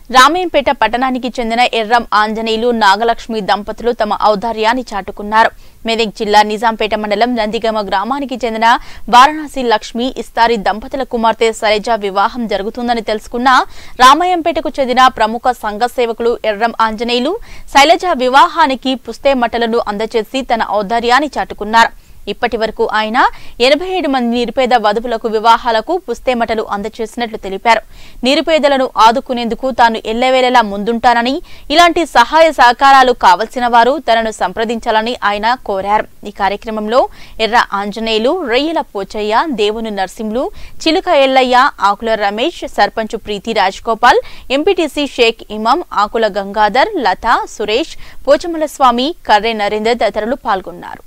రామేంపేట పట్టణానికి చెందిన ఎర్రం ఆంజనేయులు నాగలక్ష్మి దంపతులు తమ ఔదార్యాన్ని చాటుకున్నారు మెదక్ జిల్లా నిజాంపేట మండలం నందిగమ గ్రామానికి చెందిన వారణాసి లక్ష్మి ఇస్తారి దంపతుల కుమార్తె శైలజ వివాహం జరుగుతుందని తెలుసుకున్న రామాయంపేటకు చెందిన ప్రముఖ సంఘ సేవకులు ఎర్రం ఆంజనేయులు శైలజ వివాహానికి పుస్తే మట్టలను అందజేసి తన ఔదార్యాన్ని చాటుకున్నారు ఇప్పటి వరకు ఆయన ఎనభై ఏడు మంది నిరుపేద వధువులకు వివాహాలకు పుస్తేమటలు అందజేసినట్లు తెలిపారు నిరుపేదలను ఆదుకునేందుకు తాను ఎల్లవేళలా ముందుంటానని ఇలాంటి సహాయ సహకారాలు కావలసిన వారు తనను సంప్రదించాలని ఆయన కోరారు ఈ కార్యక్రమంలో ఎర్ర ఆంజనేయులు రొయ్యల పోచయ్య దేవుని నర్సింహులు చిలుక ఎల్లయ్య ఆకుల రమేష్ సర్పంచ్ ప్రీతి రాజ్గోపాల్ ఎంపీటీసీ షేక్ ఇమాం ఆకుల గంగాధర్ లత సురేష్ పోచమల స్వామి కర్రె నరేందర్ తదితరులు పాల్గొన్నారు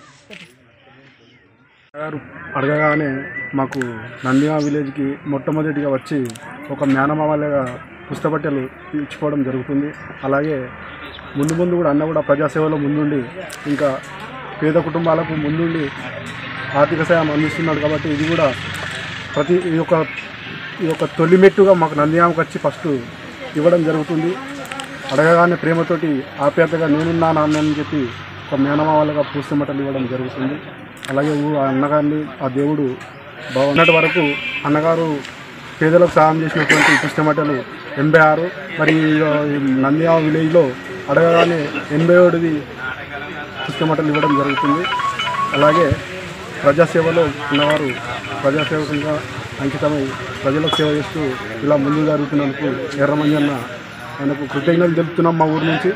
గారు అడగగానే మాకు నందిగా విలేజ్కి మొట్టమొదటిగా వచ్చి ఒక మేనమామలుగా పుస్తబట్టలు ఇచ్చుకోవడం జరుగుతుంది అలాగే ముందు ముందు కూడా అన్న కూడా ప్రజాసేవలో ముందుండి ఇంకా పేద కుటుంబాలకు ముందుండి ఆర్థిక సాయం అందిస్తున్నాడు కాబట్టి ఇది కూడా ప్రతి ఈ యొక్క ఈ యొక్క తొలి మెట్టుగా మాకు నందిగామకు వచ్చి ఫస్ట్ ఇవ్వడం జరుగుతుంది అడగగానే ప్రేమతోటి ఆప్యాయతగా నేనున్నాను అన్నని చెప్పి ఒక మేనమామలుగా పూస్తమట్టలు ఇవ్వడం జరుగుతుంది అలాగే ఊ- ఆ అన్నగారిని ఆ దేవుడు బాగున్నటి వరకు అన్నగారు పేదలకు సహాయం చేసినటువంటి పుస్తమట్టలు ఎనభై ఆరు మరి ఈ నంద్యాల విలేజ్లో అడగగానే ఎనభై ఏడుది పుస్తమట్టలు ఇవ్వడం జరుగుతుంది అలాగే ప్రజాసేవలో ఉన్నవారు ప్రజాసేవకులుగా అంకితమై ప్రజలకు సేవ చేస్తూ ఇలా ముందు జరుగుతున్నందుకు ఎర్రమంజన్న ఆయనకు కృతజ్ఞతలు తెలుపుతున్నాం మా ఊరు నుంచి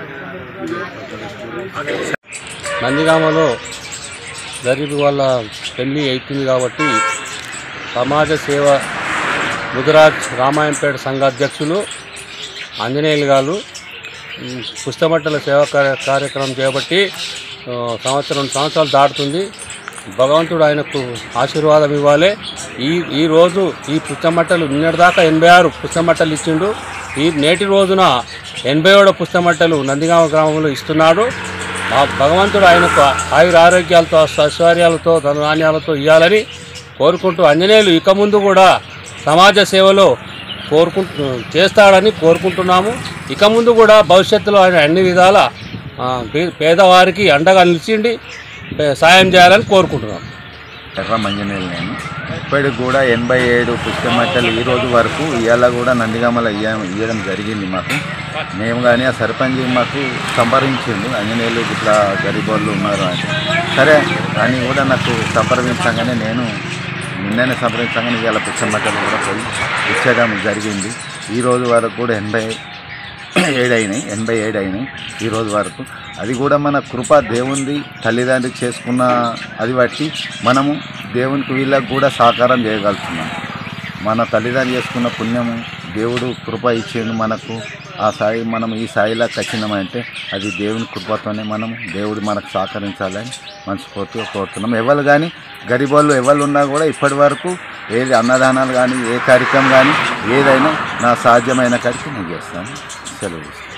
నందిగామలో గరీబ్ వాళ్ళ పెళ్ళి అవుతుంది కాబట్టి సమాజ సేవ ముదిరాజ్ రామాయంపేట సంఘ అధ్యక్షులు ఆంజనేయులు గారు ఉమ్, పుస్తమట్టల సేవా కార్య- కార్యక్రమం చేపట్టి ఆ, సంవత్సరం రెండు సంవత్సరాలు దాటుతుంది భగవంతుడు ఆయనకు ఆశీర్వాదం ఇవ్వాలి ఈ ఈ రోజు ఈ పుస్తమట్టలు నిన్నటిదాకా ఎనభై ఆరు పుస్తమట్టలు ఇచ్చిండు ఈ నేటి రోజున ఎనభై ఏడో పుస్తమట్టలు నందిగామ గ్రామంలో ఇస్తున్నాడు ఆ భగవంతుడు ఆయనకు ఆయుర ఆరోగ్యాలతో ఐశ్వర్యాలతో ధనధాన్యాలతో ఇవ్వాలని కోరుకుంటూ ఆంజనేయులు ఇక ముందు కూడా సమాజ సేవలో కోరుకుంటు చేస్తాడని కోరుకుంటున్నాము ఇక ముందు కూడా భవిష్యత్తులో ఆయన అన్ని విధాల ఆ, పే- పేదవారికి అండగా నిలిచిండి పే- సాయం చేయాలని కోరుకుంటున్నాము ఎర్ర మంజనేలు నేను ఇప్పటికి కూడా ఎనభై ఏడు పుష్పమట్టలు ఈ రోజు వరకు ఇవాళ కూడా నందిగామల ఇయ్య ఇవ్వడం జరిగింది మాకు మేము కానీ ఆ సర్పంచ్ మాకు సంప్రదించిండు అంజనేయులు ఇట్లా గరీబోళ్ళు ఉన్నారు అని సరే అని కూడా నాకు సంప్రదించగానే నేను నిన్ననే సంప్రదించగానే ఇవాళ పుష్పమట్టలు కూడా పోయి ఇచ్చడం జరిగింది ఈ రోజు వరకు కూడా ఎనభై ఏడు అయినాయి ఎనభై ఏడు అయినాయి ఈ రోజు వరకు అది కూడా మన కృప దేవుంది తల్లిదండ్రులు చేసుకున్న అది బట్టి మనము దేవునికి వీళ్ళకి కూడా సహకారం చేయగలుగుతున్నాం మన తల్లిదండ్రులు చేసుకున్న పుణ్యము దేవుడు కృప ఇచ్చిండు మనకు ఆ సాయి మనం ఈ సాయిలోకి వచ్చినామంటే అది దేవుని కృపతోనే మనం దేవుడు మనకు సహకరించాలని మనస్ఫూర్తిగా కోరుతున్నాం ఎవరు కానీ గరీబోళ్ళు ఎవరు ఉన్నా కూడా ఇప్పటి వరకు ఏది అన్నదానాలు కానీ ఏ కార్యక్రమం కానీ ఏదైనా నా సాధ్యమైన కాడికి నేను చేస్తాను సెలవు